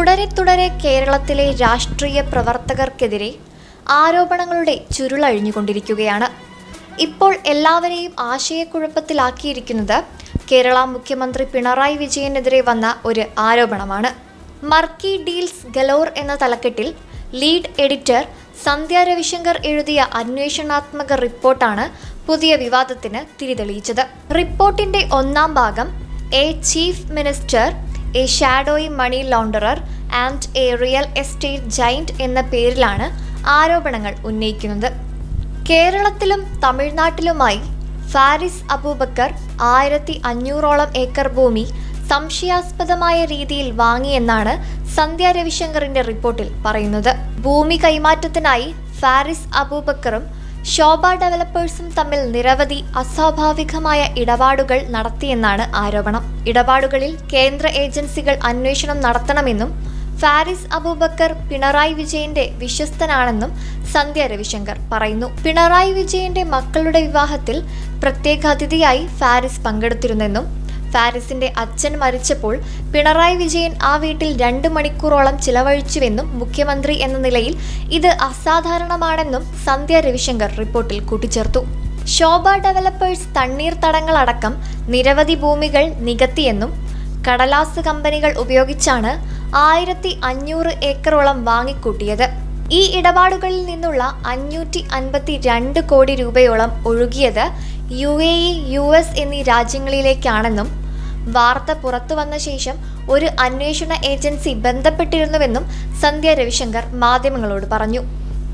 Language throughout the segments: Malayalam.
തുടരെ തുടരെ കേരളത്തിലെ രാഷ്ട്രീയ പ്രവർത്തകർക്കെതിരെ ആരോപണങ്ങളുടെ ചുരുളഴിഞ്ഞുകൊണ്ടിരിക്കുകയാണ് ഇപ്പോൾ എല്ലാവരെയും ആശയക്കുഴപ്പത്തിലാക്കിയിരിക്കുന്നത് കേരള മുഖ്യമന്ത്രി പിണറായി വിജയനെതിരെ വന്ന ഒരു ആരോപണമാണ് മർക്കി ഡീൽസ് ഗലോർ എന്ന തലക്കെട്ടിൽ ലീഡ് എഡിറ്റർ സന്ധ്യ രവിശങ്കർ എഴുതിയ അന്വേഷണാത്മക റിപ്പോർട്ടാണ് പുതിയ വിവാദത്തിന് തിരിതെളിയിച്ചത് റിപ്പോർട്ടിന്റെ ഒന്നാം ഭാഗം a chief minister a shadowy money launderer and a real estate giant എന്ന പേരിലാണ് ആരോപണങ്ങൾ ഉന്നയിക്കുന്നത് കേരളത്തിലും തമിഴ്നാട്ടിലുമായി ഫാരിസ് അബൂബക്കർ ആയിരത്തി അഞ്ഞൂറോളം ഏക്കർ ഭൂമി സംശയാസ്പദമായ രീതിയിൽ വാങ്ങിയെന്നാണ് സന്ധ്യ രവിശങ്കറിന്റെ റിപ്പോർട്ടിൽ പറയുന്നത് ഭൂമി കൈമാറ്റത്തിനായി ഫാരിസ് അബൂബക്കറും ശോഭ ഡെവലപ്പേഴ്സും തമ്മിൽ നിരവധി അസ്വാഭാവികമായ ഇടപാടുകൾ നടത്തിയെന്നാണ് ആരോപണം ഇടപാടുകളിൽ കേന്ദ്ര ഏജൻസികൾ അന്വേഷണം നടത്തണമെന്നും ഫാരിസ് അബൂബക്കർ പിണറായി വിജയന്റെ വിശ്വസ്തനാണെന്നും സന്ധ്യ രവിശങ്കർ പറയുന്നു പിണറായി വിജയന്റെ മക്കളുടെ വിവാഹത്തിൽ പ്രത്യേക അതിഥിയായി ഫാരിസ് പങ്കെടുത്തിരുന്നെന്നും ഫാരിസിന്റെ അച്ഛൻ മരിച്ചപ്പോൾ പിണറായി വിജയൻ ആ വീട്ടിൽ രണ്ട് മണിക്കൂറോളം ചിലവഴിച്ചുവെന്നും മുഖ്യമന്ത്രി എന്ന നിലയിൽ ഇത് അസാധാരണമാണെന്നും സന്ധ്യ രവിശങ്കർ റിപ്പോർട്ടിൽ കൂട്ടിച്ചേർത്തു ശോഭ ഡെവലപ്പേഴ്സ് തണ്ണീർത്തടങ്ങളടക്കം നിരവധി ഭൂമികൾ നികത്തിയെന്നും കടലാസ് കമ്പനികൾ ഉപയോഗിച്ചാണ് ആയിരത്തി അഞ്ഞൂറ് ഏക്കറോളം വാങ്ങിക്കൂട്ടിയത് ഈ ഇടപാടുകളിൽ നിന്നുള്ള അഞ്ഞൂറ്റി അൻപത്തി രണ്ട് കോടി രൂപയോളം ഒഴുകിയത് U A E U S എന്നീ രാജ്യങ്ങളിലേക്കാണെന്നും വാർത്ത പുറത്തു വന്ന ശേഷം ഒരു അന്വേഷണ ഏജൻസി ബന്ധപ്പെട്ടിരുന്നുവെന്നും സന്ധ്യ രവിശങ്കർ മാധ്യമങ്ങളോട് പറഞ്ഞു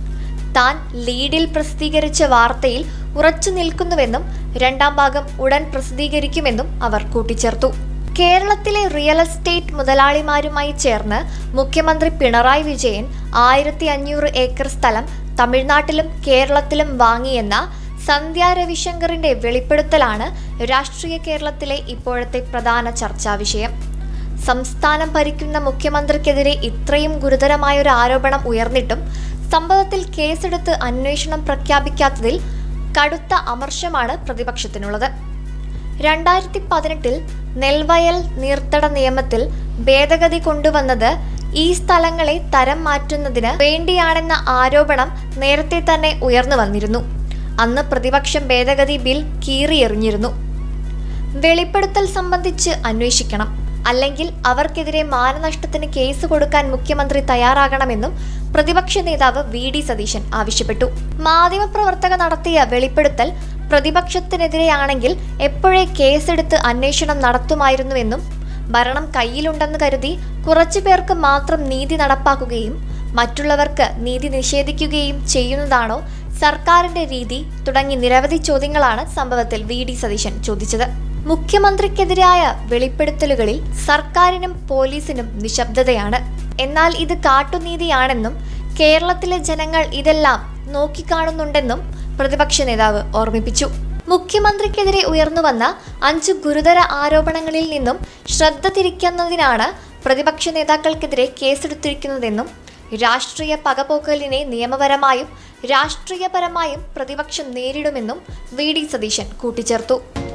താൻ ലീഡിൽ പ്രസിദ്ധീകരിച്ച വാർത്തയിൽ ഉറച്ചു നിൽക്കുന്നുവെന്നും രണ്ടാം ഭാഗം ഉടൻ പ്രസിദ്ധീകരിക്കുമെന്നും അവർ കൂട്ടിച്ചേർത്തു കേരളത്തിലെ റിയൽ എസ്റ്റേറ്റ് മുതലാളിമാരുമായി ചേർന്ന് മുഖ്യമന്ത്രി പിണറായി വിജയൻ ആയിരത്തി അഞ്ഞൂറ് ഏക്കർ സ്ഥലം തമിഴ്നാട്ടിലും കേരളത്തിലും വാങ്ങിയെന്ന സന്ധ്യ രവിശങ്കറിന്റെ വെളിപ്പെടുത്തലാണ് രാഷ്ട്രീയ കേരളത്തിലെ ഇപ്പോഴത്തെ പ്രധാന ചർച്ചാ വിഷയം സംസ്ഥാനം ഭരിക്കുന്ന മുഖ്യമന്ത്രിക്കെതിരെ ഇത്രയും ഗുരുതരമായ ഒരു ആരോപണം ഉയർന്നിട്ടും സംഭവത്തിൽ കേസെടുത്ത് അന്വേഷണം പ്രഖ്യാപിക്കാത്തതിൽ കടുത്ത അമർഷമാണ് പ്രതിപക്ഷത്തിനുള്ളത് രണ്ടായിരത്തി പതിനെട്ടിൽ നെൽവയൽ നീർത്തട നിയമത്തിൽ ഭേദഗതി കൊണ്ടുവന്നത് ഈ സ്ഥലങ്ങളെ തരം മാറ്റുന്നതിന് വേണ്ടിയാണെന്ന ആരോപണം നേരത്തെ തന്നെ ഉയർന്നു വന്നിരുന്നു അന്ന് പ്രതിപക്ഷം ഭേദഗതി ബിൽ കീറിയെറിഞ്ഞിരുന്നു വെളിപ്പെടുത്തൽ സംബന്ധിച്ച് അന്വേഷിക്കണം അല്ലെങ്കിൽ അവർക്കെതിരെ മാനനഷ്ടത്തിന് കേസ് കൊടുക്കാൻ മുഖ്യമന്ത്രി തയ്യാറാകണമെന്നും പ്രതിപക്ഷ നേതാവ് വി ഡി സതീശൻ ആവശ്യപ്പെട്ടു മാധ്യമപ്രവർത്തക നടത്തിയ വെളിപ്പെടുത്തൽ പ്രതിപക്ഷത്തിനെതിരെയാണെങ്കിൽ എപ്പോഴേ കേസെടുത്ത് അന്വേഷണം നടത്തുമായിരുന്നുവെന്നും ഭരണം കയ്യിലുണ്ടെന്ന് കരുതി കുറച്ചു പേർക്ക് മാത്രം നീതി നടപ്പാക്കുകയും മറ്റുള്ളവർക്ക് നീതി നിഷേധിക്കുകയും ചെയ്യുന്നതാണോ സർക്കാരിന്റെ രീതി തുടങ്ങി നിരവധി ചോദ്യങ്ങളാണ് സംഭവത്തിൽ വി ഡി സതീശൻ ചോദിച്ചത് മുഖ്യമന്ത്രിക്കെതിരായ വെളിപ്പെടുത്തലുകളിൽ സർക്കാരിനും പോലീസിനും നിശബ്ദതയാണ് എന്നാൽ ഇത് കാട്ടുനീതിയാണെന്നും കേരളത്തിലെ ജനങ്ങൾ ഇതെല്ലാം നോക്കിക്കാണുന്നുണ്ടെന്നും പ്രതിപക്ഷ നേതാവ് ഓർമ്മിപ്പിച്ചു മുഖ്യമന്ത്രിക്കെതിരെ ഉയർന്നുവന്ന അഞ്ച് ഗുരുതര ആരോപണങ്ങളിൽ നിന്നും ശ്രദ്ധ തിരിക്കുന്നതിനാണ് പ്രതിപക്ഷ നേതാക്കൾക്കെതിരെ കേസെടുത്തിരിക്കുന്നതെന്നും രാഷ്ട്രീയ പകപോക്കലിനെ നിയമപരമായും രാഷ്ട്രീയപരമായും പ്രതിപക്ഷം നേരിടുമെന്നും വി ഡി സതീശൻ കൂട്ടിച്ചേർത്തു